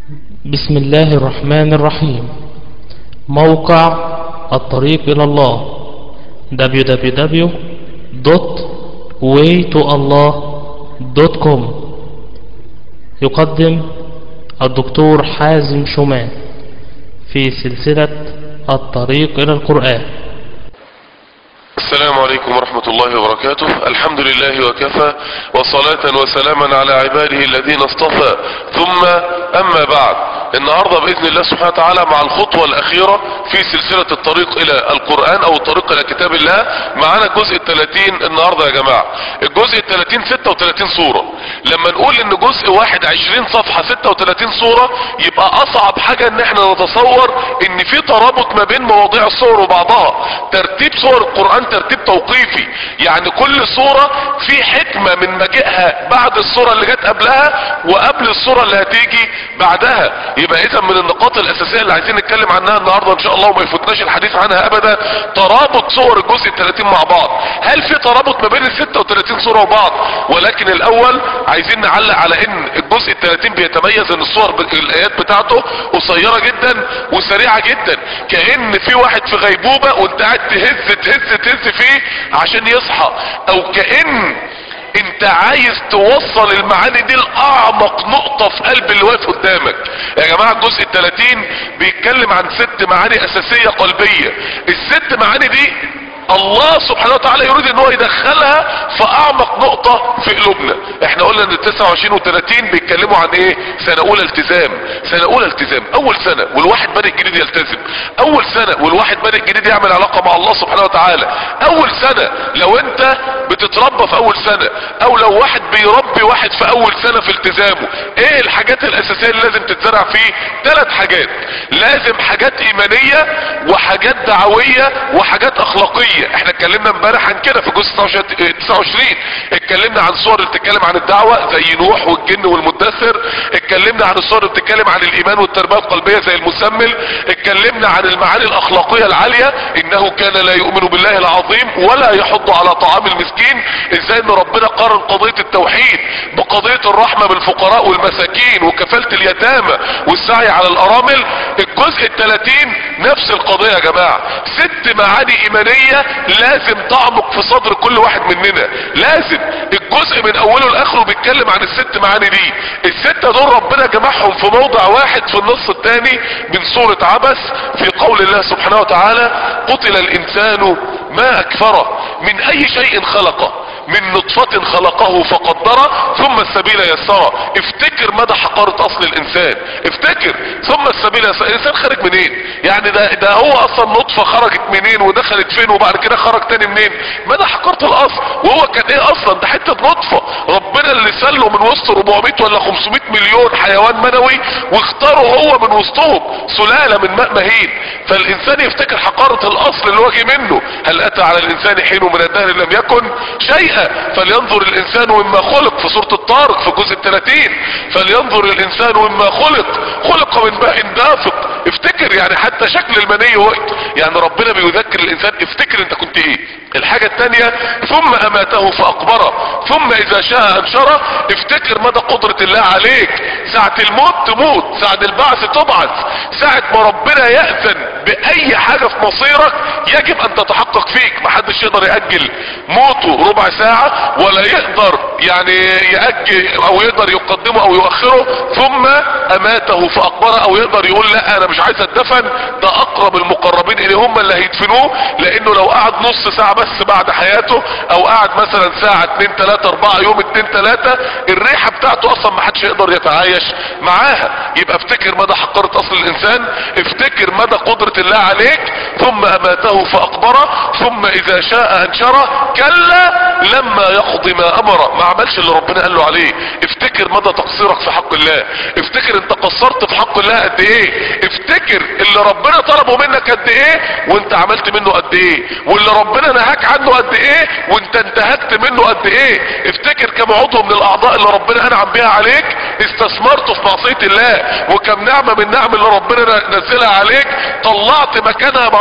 بسم الله الرحمن الرحيم موقع الطريق إلى الله www.waytoallah.com يقدم الدكتور حازم شومان في سلسلة الطريق إلى القرآن السلام عليكم ورحمة الله وبركاته الحمد لله وكفى وصلاة وسلاما على عباده الذين اصطفى ثم اما بعد النهاردة باذن الله سبحانه وتعالى مع الخطوة الاخيرة في سلسلة الطريق الى القرآن او الطريق الى كتاب الله معانا الجزء الثلاثين النهاردة يا جماعة الجزء الثلاثين ستة وثلاثين صورة لما نقول ان جزء واحد عشرين صفحة ستة وثلاثين صورة يبقى اصعب حاجة ان احنا نتصور ان في ترابط ما بين مواضيع الصور وبعضها ترتيب صور القرآن ترتيب توقيفي يعني كل صورة في حكمة من مجيئها بعد الصورة اللي جت قبلها وقبل الصورة اللي هتيجي بعدها يبقى اذا من النقاط الاساسية اللي عايزين نتكلم عنها النهاردة ان شاء الله وما يفوتناش الحديث عنها ابدا ترابط صور الجزء الثلاثين مع بعض هل في ترابط ما بين ال 36 صورة وبعض ولكن الاول عايزين نعلق على ان الجزء الثلاثين بيتميز ان الصور ب- الايات بتاعته قصيرة جدا وسريعة جدا كأن في واحد في غيبوبة وانت قاعد تهز تهز تهز فيه عشان يصحى او كأن انت عايز توصل المعاني دي لاعمق نقطة في قلب اللي واقف قدامك يا جماعة الجزء الثلاثين بيتكلم عن ست معاني اساسية قلبية الست معاني دي الله سبحانه وتعالى يريد ان هو يدخلها في اعمق نقطة في قلوبنا احنا قلنا ان ال 29 و 30 بيتكلموا عن ايه سنة اولى التزام سنة اولى التزام اول سنة والواحد بادئ جديد يلتزم اول سنة والواحد بادئ جديد يعمل علاقة مع الله سبحانه وتعالى اول سنة لو انت بتتربى في اول سنة او لو واحد بيربي واحد في اول سنة في التزامه ايه الحاجات الاساسية اللي لازم تتزرع فيه ثلاث حاجات لازم حاجات ايمانية وحاجات دعوية وحاجات اخلاقية احنا اتكلمنا امبارح عن كده في جزء 29 اتكلمنا عن صور اللي بتتكلم عن الدعوة زي نوح والجن والمدثر اتكلمنا عن الصور اللي بتتكلم عن الايمان والتربية القلبية زي المسمل اتكلمنا عن المعاني الاخلاقية العالية انه كان لا يؤمن بالله العظيم ولا يحض على طعام المسكين ازاي ان ربنا قارن قضية التوحيد بقضية الرحمة بالفقراء والمساكين وكفالة اليتامى والسعي على الارامل الجزء الثلاثين نفس القضية يا جماعة ست معاني ايمانية لازم تعمق في صدر كل واحد مننا لازم الجزء من اوله لاخره بيتكلم عن الست معاني دي الستة دول ربنا جمعهم في موضع واحد في النص الثاني من سورة عبس في قول الله سبحانه وتعالى قتل الانسان ما اكفره من اي شيء خلقه من نطفة خلقه فقدره ثم السبيل يسره افتكر مدى حقارة اصل الانسان افتكر ثم السبيل يسره الانسان خارج منين يعني ده, ده هو اصلا نطفة خرجت منين ودخلت فين وبعد كده خرج تاني منين مدى حقارة الاصل وهو كان ايه اصلا ده حتة نطفة ربنا اللي سله من وسط 400 ولا 500 مليون حيوان منوي واختاره هو من وسطهم سلالة من ماء مهين فالانسان يفتكر حقارة الاصل اللي هو جه منه هل اتى على الانسان حين من الدهر لم يكن شيئا فلينظر الانسان مما خلق في سورة الطارق في الجزء الثلاثين فلينظر الانسان مما خلق خلق من ماء دافق افتكر يعني حتى شكل المني وقت يعني ربنا بيذكر الانسان افتكر انت كنت ايه الحاجة التانية ثم اماته فاقبره ثم اذا شاء انشره افتكر مدى قدرة الله عليك ساعة الموت تموت ساعة البعث تبعث ساعة ما ربنا يأذن باي حاجة في مصيرك يجب ان تتحقق فيك محدش يقدر يأجل موته ربع ساعة ولا يقدر يعني يأجل او يقدر يقدمه او يؤخره ثم اماته فاقبره او يقدر يقول لا انا مش عايز اتدفن ده اقرب المقربين اليه هم اللي هيدفنوه لانه لو قعد نص ساعة بس بعد حياته او قعد مثلا ساعة اتنين تلاتة اربعة يوم اتنين تلاتة الريحة بتاعته اصلا ما حدش يقدر يتعايش معاها يبقى افتكر مدى حقارة اصل الانسان افتكر مدى قدرة الله عليك ثم اماته فاقبره ثم اذا شاء انشره كلا لما يقضي ما امره ما عملش اللي ربنا قال له عليه افتكر مدى تقصيرك في حق الله افتكر انت قصرت في حق الله قد ايه افتكر اللي ربنا طلبه منك قد ايه وانت عملت منه قد ايه واللي ربنا نهاك عنه قد ايه وانت انتهكت منه قد ايه افتكر كم عضو من الاعضاء اللي ربنا انعم بها عليك استثمرته في معصية الله وكم نعمة من نعم اللي ربنا نزلها عليك طلعت مكانها مع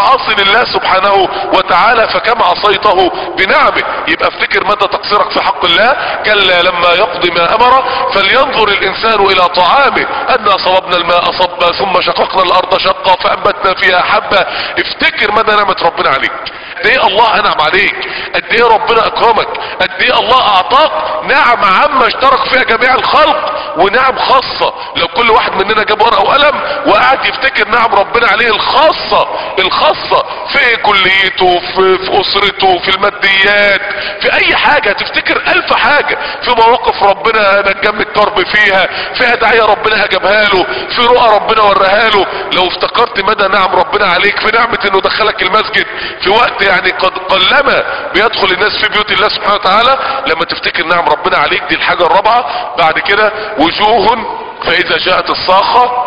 عاصي لله سبحانه وتعالى فكم عصيته بنعمه يبقى افتكر مدى تقصيرك في حق الله كلا لما يقضي ما امر فلينظر الانسان الى طعامه انا صببنا الماء صبا ثم شققنا الارض شقا فانبتنا فيها حبة افتكر مدى نعمة ربنا عليك قد ايه الله انعم عليك قد ايه ربنا اكرمك قد ايه الله اعطاك نعم عامة اشترك فيها جميع الخلق ونعم خاصة لو كل واحد مننا جاب ورقة وقلم وقعد يفتكر نعم ربنا عليه الخاصة الخاصة في كليته في, في اسرته في الماديات في اي حاجة تفتكر الف حاجة في مواقف ربنا نجاه من الكرب فيها في هدايا ربنا اجابها له في رؤى ربنا وراها له لو افتكرت مدى نعم ربنا عليك في نعمة انه دخلك المسجد في وقت يعني قد قلما بيدخل الناس في بيوت الله سبحانه وتعالى لما تفتكر نعم ربنا عليك دي الحاجة الرابعة بعد كده وجوه فاذا جاءت الصاخة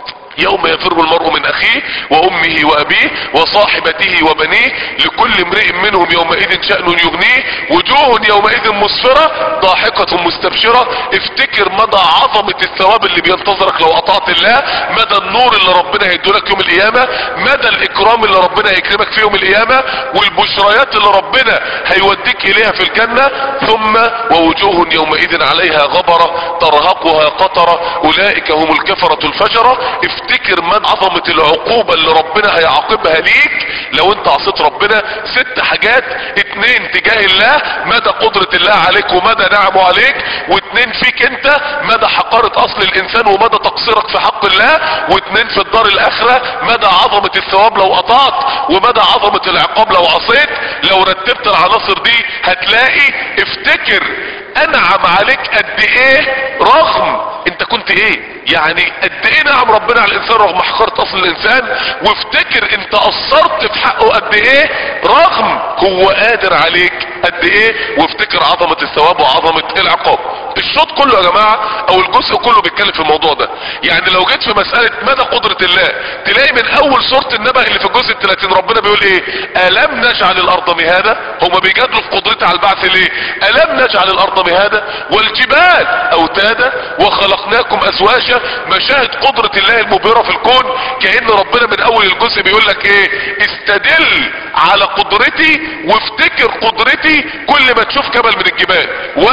يوم يفر المرء من اخيه وامه وابيه وصاحبته وبنيه لكل امرئ منهم يومئذ شأن يغنيه وجوه يومئذ مسفرة ضاحكة مستبشرة افتكر مدى عظمة الثواب اللي بينتظرك لو اطعت الله مدى النور اللي ربنا هيدولك يوم القيامة مدى الاكرام اللي ربنا هيكرمك في يوم القيامة والبشريات اللي ربنا هيوديك اليها في الجنة ثم ووجوه يومئذ عليها غبرة ترهقها قطرة اولئك هم الكفرة الفجرة افتكر من عظمة العقوبة اللي ربنا هيعاقبها ليك لو انت عصيت ربنا ست حاجات اتنين تجاه الله مدى قدرة الله عليك ومدى نعمه عليك واتنين فيك انت مدى حقارة اصل الانسان ومدى تقصيرك في حق الله واتنين في الدار الاخرة مدى عظمة الثواب لو قطعت ومدى عظمة العقاب لو عصيت لو رتبت العناصر دي هتلاقي افتكر انعم عليك قد ايه رغم انت كنت ايه يعني قد ايه نعم ربنا على الانسان رغم حقارة اصل الانسان وافتكر انت قصرت في حقه قد ايه رغم هو قادر عليك قد ايه وافتكر عظمة الثواب وعظمة العقاب الشوط كله يا جماعة او الجزء كله بيتكلم في الموضوع ده يعني لو جيت في مسألة مدى قدرة الله تلاقي من اول سورة النبأ اللي في الجزء الثلاثين ربنا بيقول ايه الم نجعل الارض مهادا هما بيجادلوا في قدرتها على البعث ليه الم نجعل الارض مهادا والجبال اوتادا وخلقناكم ازواجا مشاهد قدرة الله المبهرة في الكون كأن ربنا من اول الجزء بيقول لك ايه استدل على قدرتي وافتكر قدرتي كل ما تشوف جبل من الجبال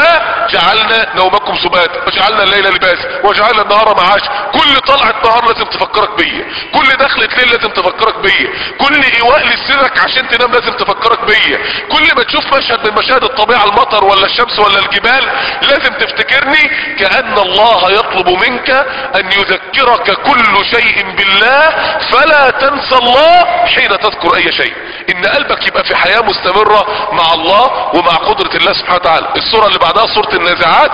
وجعلنا نومكم سبات وجعلنا الليل لباس وجعلنا النهار معاش كل طلعة نهار لازم تفكرك بيا كل دخلة ليل لازم تفكرك بيا كل ايواء لسرك عشان تنام لازم تفكرك بيا كل ما تشوف مشهد من مشاهد الطبيعة المطر ولا الشمس ولا الجبال لازم تفتكرني كأن الله يطلب منك ان يذكرك كل شيء بالله فلا تنسى الله حين تذكر اي شيء ان قلبك يبقى في حياة مستمرة مع الله ومع قدرة الله سبحانه وتعالى السورة اللي بعدها سورة النازعات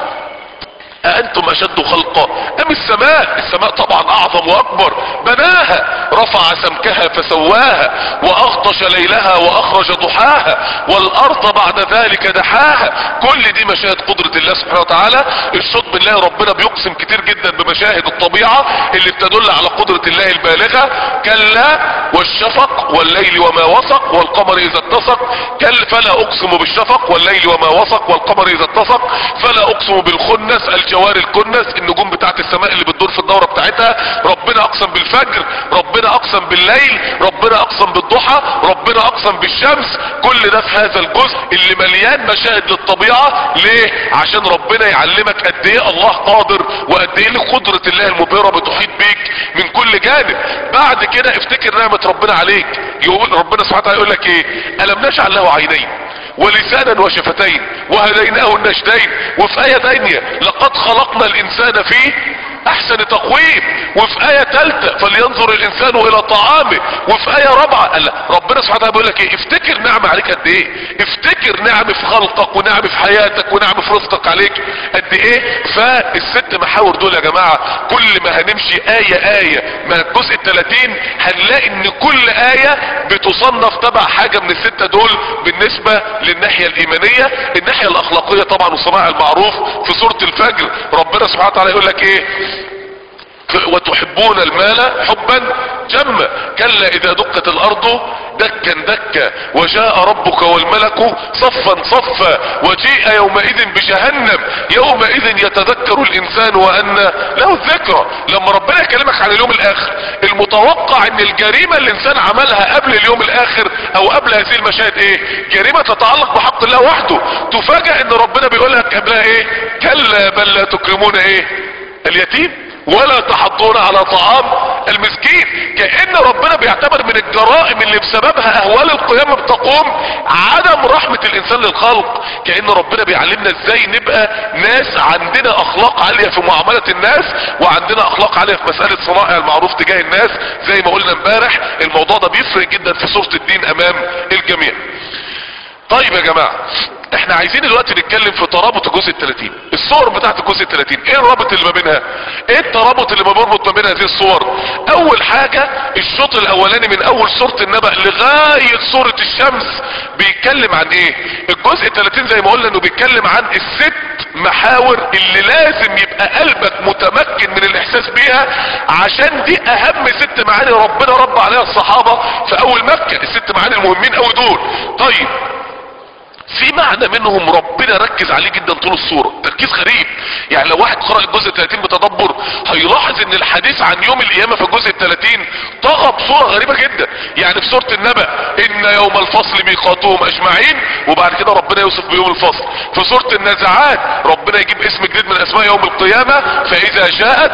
أأنتم أشد خلقا أم السماء السماء طبعا أعظم وأكبر بناها رفع سمكها فسواها وأغطش ليلها وأخرج ضحاها والأرض بعد ذلك دحاها كل دي مشاهد قدرة الله سبحانه وتعالى الشوط بالله ربنا بيقسم كتير جدا بمشاهد الطبيعة اللي بتدل على قدرة الله البالغة كلا والشفق والليل وما وسق والقمر إذا اتسق كل فلا أقسم بالشفق والليل وما وسق والقمر إذا اتسق فلا أقسم بالخنس الجوار الكنس النجوم بتاعت السماء اللي بتدور في الدورة بتاعتها ربنا اقسم بالفجر ربنا اقسم بالليل ربنا اقسم بالضحى ربنا اقسم بالشمس كل ده في هذا الجزء اللي مليان مشاهد للطبيعة ليه عشان ربنا يعلمك قد ايه الله قادر وقد ايه قدرة الله المبهرة بتحيط بيك من كل جانب بعد كده افتكر نعمة ربنا عليك يقول ربنا سبحانه وتعالى يقول لك ايه الم نجعل له عينين ولسانا وشفتين وهديناه النجدين وفي آية تانية لقد خلقنا الإنسان في أحسن تقويم وفي آية تالتة فلينظر الإنسان إلى طعامه وفي آية رابعة قال ربنا سبحانه وتعالى بيقول لك إيه افتكر نعمة عليك قد إيه افتكر نعم في خلقك ونعم في حياتك ونعم في رزقك عليك قد إيه فالست محاور دول يا جماعة كل ما هنمشي آية آية من الجزء الثلاثين هنلاقي إن كل آية بتصنف تبع حاجة من الستة دول بالنسبة للناحية الإيمانية الناحية الأخلاقية طبعا والصناعة المعروف في سورة الفجر ربنا سبحانه وتعالى يقول لك إيه وتحبون المال حبا جما كلا اذا دقت الارض دكا دكا وجاء ربك والملك صفا صفا وجيء يومئذ بجهنم يومئذ يتذكر الانسان وان له الذكرى لما ربنا يكلمك عن اليوم الاخر المتوقع ان الجريمة اللي الانسان عملها قبل اليوم الاخر او قبل هذه المشاهد ايه جريمة تتعلق بحق الله وحده تفاجأ ان ربنا بيقول لك قبلها ايه كلا بل لا تكرمون ايه اليتيم ولا تحضون على طعام المسكين كأن ربنا بيعتبر من الجرائم اللي بسببها اهوال القيامة بتقوم عدم رحمة الانسان للخلق كأن ربنا بيعلمنا ازاي نبقى ناس عندنا اخلاق عالية في معاملة الناس وعندنا اخلاق عالية في مسألة صنائع المعروف تجاه الناس زي ما قلنا امبارح الموضوع ده بيفرق جدا في صورة الدين امام الجميع طيب يا جماعة احنا عايزين دلوقتي نتكلم في ترابط الجزء الثلاثين الصور بتاعت الجزء الثلاثين ايه الرابط اللي ما بينها ايه الترابط اللي ما بيربط ما بين هذه الصور اول حاجة الشوط الاولاني من اول سورة النبأ لغاية سورة الشمس بيتكلم عن ايه الجزء الثلاثين زي ما قلنا انه بيتكلم عن الست محاور اللي لازم يبقى قلبك متمكن من الاحساس بيها عشان دي اهم ست معاني ربنا رب عليها الصحابة في اول مكة الست معاني المهمين قوي دول طيب في معنى منهم ربنا ركز عليه جدا طول الصورة تركيز غريب يعني لو واحد قرأ الجزء 30 بتدبر هيلاحظ ان الحديث عن يوم القيامة في الجزء 30 طغى بصورة غريبة جدا يعني في سورة النبأ ان يوم الفصل ميقاتهم اجمعين وبعد كده ربنا يوصف بيوم الفصل في سورة النازعات ربنا يجيب اسم جديد من اسماء يوم القيامة فاذا جاءت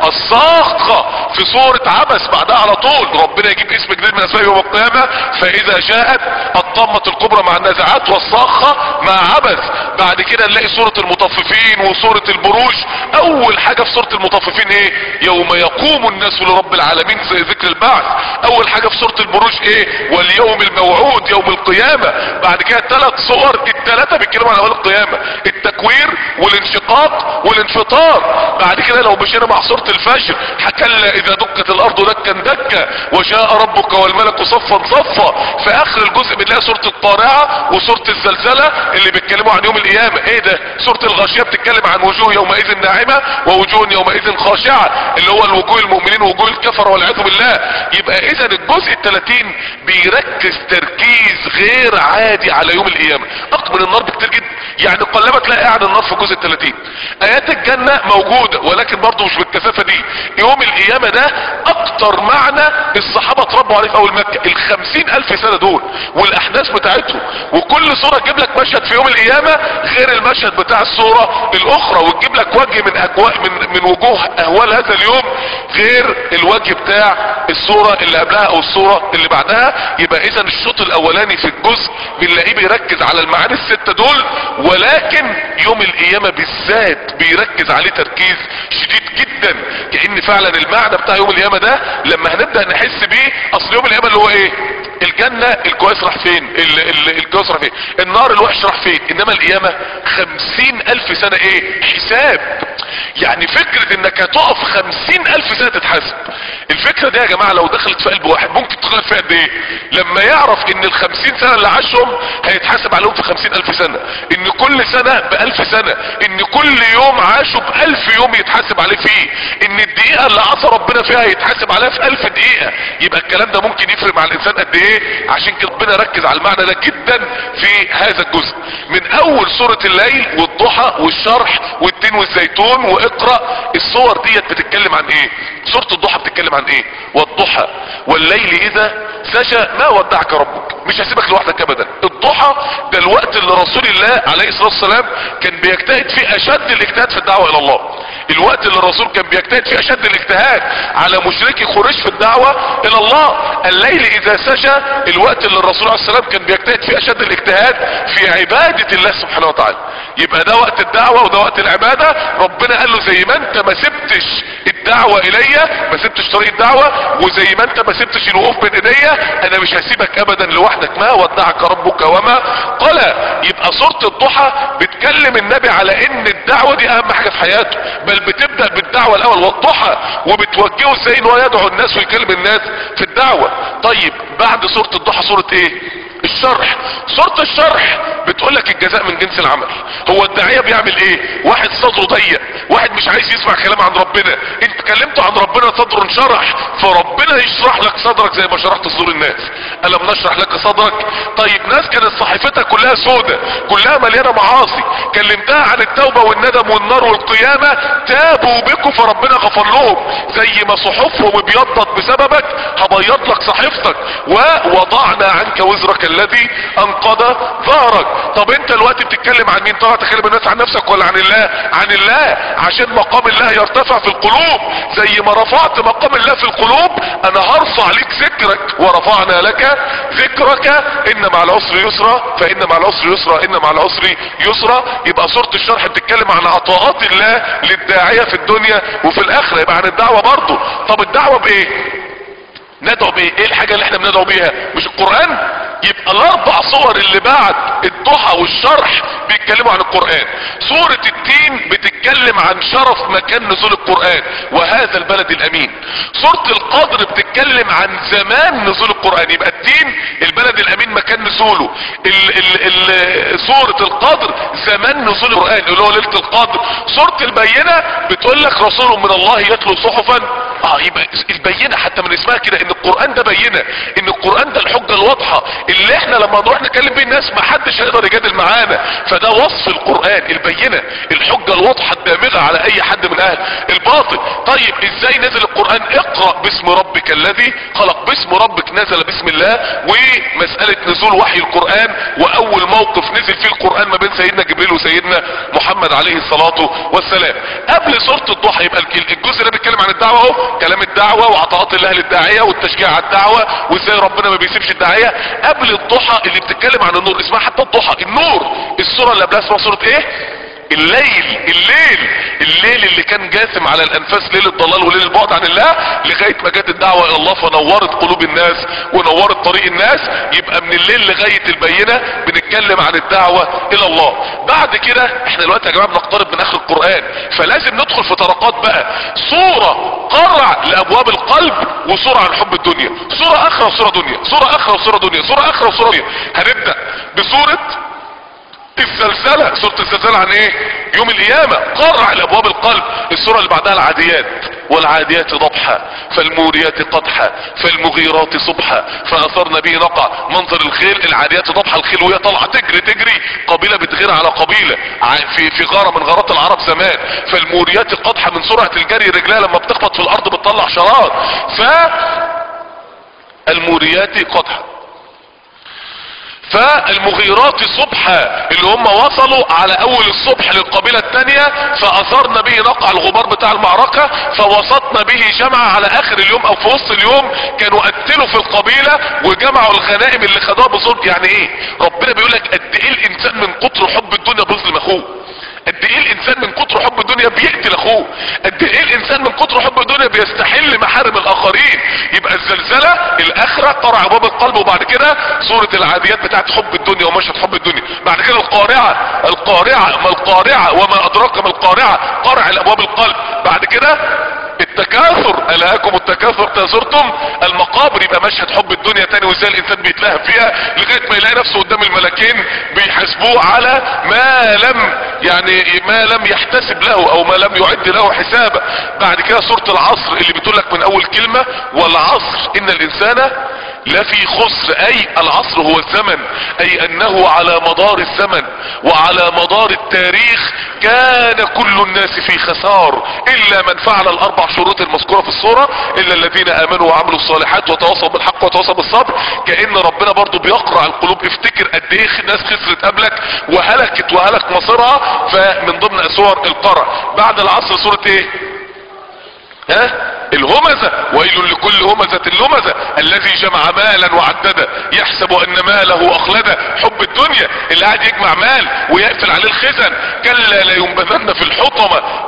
الصاخة في سورة عبس بعدها على طول ربنا يجيب اسم جديد من اسماء يوم القيامة فاذا جاءت الطامة الكبرى مع النازعات والصاخة مع عبس بعد كده نلاقي سورة المطففين وسورة البروج اول حاجة في سورة المطففين ايه يوم يقوم الناس لرب العالمين زي ذكر البعث اول حاجة في سورة البروج ايه واليوم الموعود يوم القيامة بعد كده ثلاث صور الثلاثة بيتكلموا عن اول القيامة التكوير والانشقاق والانفطار بعد كده لو مشينا مع سورة الفجر حكلا اذا دكت الارض دكا دكا وجاء ربك والملك صفا صفا في اخر الجزء بنلاقي سورة الطارعة وسورة الزلزلة اللي بيتكلموا عن يوم القيامة ايه ده سورة الغاشية بتتكلم عن وجوه يومئذ ناعمة ووجوه يومئذ خاشعة اللي هو الوجوه المؤمنين ووجوه الكفر والعياذ بالله يبقى اذا الجزء الثلاثين بيركز تركيز غير عادي على يوم القيامة اكتر من النار بكتير جدا يعني قلما تلاقي قاعد النار في الجزء الثلاثين ايات الجنة موجودة ولكن برضه مش بالكثافة دي يوم القيامة ده اكتر معنى الصحابة اتربوا عليه في اول مكة الخمسين الف سنة دول والاحداث بتاعتهم وكل صورة تجيب لك مشهد في يوم القيامة غير المشهد بتاع الصورة الاخرى وتجيب لك وجه من اجواء من, من وجوه اهوال هذا اليوم غير الوجه بتاع الصورة اللي قبلها او الصورة اللي بعدها يبقى اذا الشوط الاولاني في الجزء بنلاقيه بيركز على المعاني الستة دول ولكن يوم القيامة بالذات بيركز عليه تركيز شديد جدا كأن فعلا المعنى بتاع يوم القيامة ده لما هنبدأ نحس بيه اصل يوم القيامة اللي هو ايه الجنة الكويس راح فين ال ال الكويس راح فين النار الوحش راح فين انما القيامة خمسين الف سنة ايه حساب يعني فكرة انك هتقف خمسين الف سنة تتحاسب الفكرة دي يا جماعة لو دخلت في قلب واحد ممكن تغير فيها قد ايه لما يعرف ان الخمسين سنة اللي عاشهم هيتحاسب عليهم في خمسين الف سنة ان كل سنة بألف سنة ان كل يوم عاشوا بألف يوم يتحاسب عليه فيه ان الدقيقة اللي عصى ربنا فيها يتحاسب عليها في ألف دقيقة يبقى الكلام ده ممكن يفرق مع الانسان قد ايه عشان كده ربنا ركز على المعنى ده جدا في هذا الجزء من اول سورة الليل والضحى والشرح والتين والزيتون واقرأ الصور ديت بتتكلم عن ايه سورة الضحى بتتكلم عن ايه والضحى والليل اذا سجى ما ودعك ربك مش هسيبك لوحدك ابدا الضحى ده الوقت اللي رسول الله عليه الصلاة والسلام كان بيجتهد فيه اشد الاجتهاد في الدعوة الى الله الوقت اللي الرسول كان بيجتهد فيه اشد الاجتهاد على مشركي قريش في الدعوة الى الله الليل اذا سجى الوقت اللي الرسول عليه السلام كان بيجتهد فيه اشد الاجتهاد في عبادة الله سبحانه وتعالى يبقى ده وقت الدعوة وده وقت العبادة ربنا قال له زي ما انت ما سبتش الدعوة الي ما سبتش طريق الدعوة وزي ما انت ما سبتش الوقوف بين ايديا انا مش هسيبك ابدا لوحدك ما ودعك ربك وما قال يبقى سورة الضحى بتكلم النبي على ان الدعوة دي اهم حاجة في حياته بل بتبدأ بالدعوة الاول والضحى وبتوجهه ازاي ان هو يدعو الناس ويكلم الناس في الدعوة طيب بعد سورة الضحى سورة ايه الشرح سورة الشرح بتقول لك الجزاء من جنس العمل هو الداعية بيعمل ايه واحد صدره ضيق واحد مش عايز يسمع كلام عن ربنا انت كلمته عن ربنا صدره انشرح فربنا يشرح لك صدرك زي ما شرحت صدور الناس الم نشرح لك صدرك طيب ناس كانت صحيفتها كلها سودة كلها مليانة معاصي كلمتها عن التوبة والندم والنار والقيامة تابوا بكم فربنا غفر لهم زي ما صحفهم ابيضت بسببك هبيض لك صحيفتك ووضعنا عنك وزرك الذي انقض ظهرك طب انت دلوقتي بتتكلم عن مين طبعا تكلم الناس عن نفسك ولا عن الله عن الله عشان مقام الله يرتفع في القلوب زي ما رفعت مقام الله في القلوب انا هرفع لك ذكرك ورفعنا لك ذكرك ان مع العسر يسرا فان مع العسر يسرا ان مع العسر يسرا يبقى سورة الشرح بتتكلم عن عطاءات الله للداعية في الدنيا وفي الاخرة يبقى عن الدعوة برضه طب الدعوة بايه ندعو بايه ايه الحاجة اللي احنا بندعو بيها مش القرآن يبقى الاربع صور اللي بعد الضحى والشرح بيتكلموا عن القرآن سورة التين بتتكلم عن شرف مكان نزول القرآن وهذا البلد الامين سورة القدر بتتكلم عن زمان نزول القرآن يبقى التين البلد الامين مكان نزوله ال ال ال سورة القدر زمان نزول القرآن اللي هو ليلة القدر سورة البينة بتقول لك رسول من الله يتلو صحفا اه يبقى البينة حتى من اسمها كده ان القرآن ده بينة ان القرآن ده الحجة الواضحة اللي احنا لما نروح نكلم بيه الناس ما حدش هيقدر يجادل معانا فده وصف القرآن البينة الحجة الواضحة الدامغة على اي حد من اهل الباطل طيب ازاي نزل القرآن اقرأ باسم ربك الذي خلق باسم ربك نزل باسم الله ومسألة نزول وحي القرآن واول موقف نزل فيه القرآن ما بين سيدنا جبريل وسيدنا محمد عليه الصلاة والسلام قبل سورة الضحى يبقى الجزء ده بيتكلم عن الدعوة اهو كلام الدعوة وعطاءات الله للداعية والتشجيع على الدعوة وازاي ربنا ما بيسيبش الداعية قبل الضحى اللي بتتكلم عن النور اسمها حتى الضحى النور السورة اللي قبلها اسمها سورة ايه الليل الليل الليل اللي كان جاثم على الانفاس ليل الضلال وليل البعد عن الله لغاية ما جت الدعوة الى الله فنورت قلوب الناس ونورت طريق الناس يبقى من الليل لغاية البينة بنتكلم عن الدعوة الى الله بعد كده احنا دلوقتي يا جماعة بنقترب من اخر القرآن فلازم ندخل في طرقات بقى صورة قرع لابواب القلب وصورة عن حب الدنيا صورة اخرى وصورة دنيا صورة اخرى وصورة دنيا صورة اخرى وصورة دنيا هنبدأ بصورة الزلزلة سورة الزلزلة عن ايه يوم القيامة قرع لابواب القلب السورة اللي بعدها العاديات والعاديات ضبحا فالموريات قدحا فالمغيرات صبحا فاثرن به نقع منظر الخيل العاديات ضبحا الخيل وهي طالعه تجري تجري قبيله بتغير على قبيله في في غاره من غارات العرب زمان فالموريات قدحا من سرعه الجري رجلها لما بتخبط في الارض بتطلع شرار ف الموريات قدحا فالمغيرات صبحا اللي هم وصلوا على اول الصبح للقبيلة التانية فاثرنا به نقع الغبار بتاع المعركة فوسطنا به جمع على اخر اليوم او في وسط اليوم كانوا قتلوا في القبيلة وجمعوا الغنائم اللي خدوها بظلم يعني ايه ربنا بيقول لك قد ايه الانسان من كتر حب الدنيا بيظلم اخوه قد ايه الانسان من كتر حب الدنيا بيقتل اخوه قد ايه الانسان من كتر حب الدنيا بيستحل محارم الاخرين يبقى الزلزلة الاخرة قرع باب القلب وبعد كده سورة العاديات بتاعت حب الدنيا ومشهد حب الدنيا بعد كده القارعة القارعة ما القارعة وما ادراك ما القارعة قرع الابواب القلب بعد كده التكاثر الهاكم التكاثر تاثرتم المقابر يبقى مشهد حب الدنيا تاني وازاي الانسان بيتلهب فيها لغايه ما يلاقي نفسه قدام الملكين بيحاسبوه على ما لم يعني ما لم يحتسب له او ما لم يعد له حسابا بعد كده سوره العصر اللي بتقول لك من اول كلمه والعصر ان الانسان لفي خسر اي العصر هو الزمن اي انه على مدار الزمن وعلى مدار التاريخ كان كل الناس في خسار الا من فعل الاربع شروط المذكورة في الصورة الا الذين امنوا وعملوا الصالحات وتواصوا بالحق وتواصوا بالصبر كأن ربنا برضو بيقرع القلوب افتكر قد ايه الناس خسرت قبلك وهلكت وهلك مصيرها فمن ضمن صور القرع بعد العصر سورة ايه ها الهمزة ويل لكل همزة لمزة الذي جمع مالا وعدده يحسب ان ماله اخلده حب الدنيا اللي قاعد يجمع مال ويقفل عليه الخزن كلا لا ينبذن في الحطمة باللي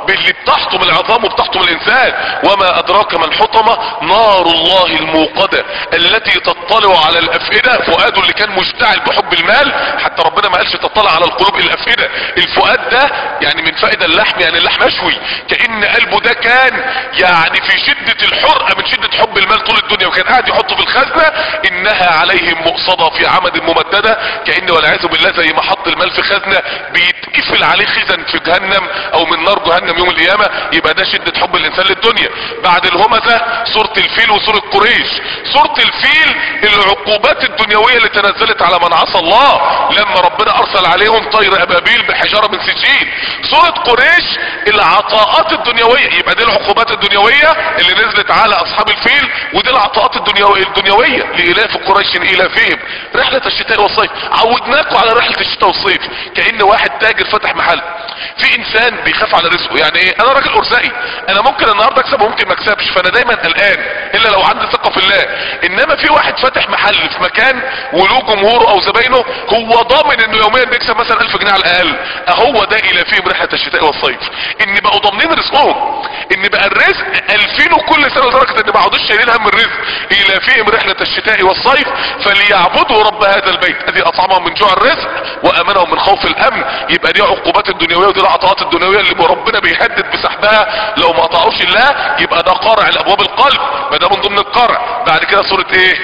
بتحطم العظام وبتحطم الانسان وما ادراك ما الحطمة نار الله الموقدة التي تطلع على الافئدة فؤاده اللي كان مشتعل بحب المال حتى ربنا ما قالش تطلع على القلوب الافئدة الفؤاد ده يعني من فائدة اللحم يعني اللحم مشوي كأن قلبه ده كان يعني في شدة الحرقة من شدة حب المال طول الدنيا وكان قاعد يحطه في الخزنة انها عليهم مؤصدة في عمد ممددة كأن والعياذ بالله زي ما حط المال في خزنة بيتقفل عليه خزن في جهنم او من نار جهنم يوم القيامة يبقى ده شدة حب الانسان للدنيا بعد الهمزة سورة الفيل وسورة قريش سورة الفيل العقوبات الدنيوية اللي تنزلت على من عصى الله لما ربنا ارسل عليهم طير ابابيل بحجارة من سجين سورة قريش العطاءات الدنيوية يبقى دي العقوبات الدنيوية اللي نزلت على اصحاب الفيل ودي العطاءات الدنيوية, الدنيوية لإلاف قريش إلافهم رحلة الشتاء والصيف عودناكم على رحلة الشتاء والصيف كأن واحد تاجر فتح محل في انسان بيخاف على رزقه يعني ايه انا راجل ارزقي انا ممكن النهارده اكسب وممكن ما اكسبش فانا دايما قلقان الا لو عندي ثقه في الله انما في واحد فاتح محل في مكان وله جمهوره او زباينه هو ضامن انه يوميا بيكسب مثلا 1000 جنيه على الاقل اهو ده الى فيهم رحله الشتاء والصيف ان بقوا ضامنين رزقهم ان بقى الرزق الفينه كل سنه لدرجه ان ما عادوش شايلين هم الرزق الى فيهم رحله الشتاء والصيف فليعبدوا رب هذا البيت الذي اطعمهم من جوع الرزق وامنهم من خوف الامن يبقى دي عقوبات الدنيويه ودي العطاءات الدنيويه اللي ربنا بيهدد بسحبها لو ما اطاعوش الله يبقى ده قارع لابواب القلب ما ده من ضمن القرع بعد كده سوره ايه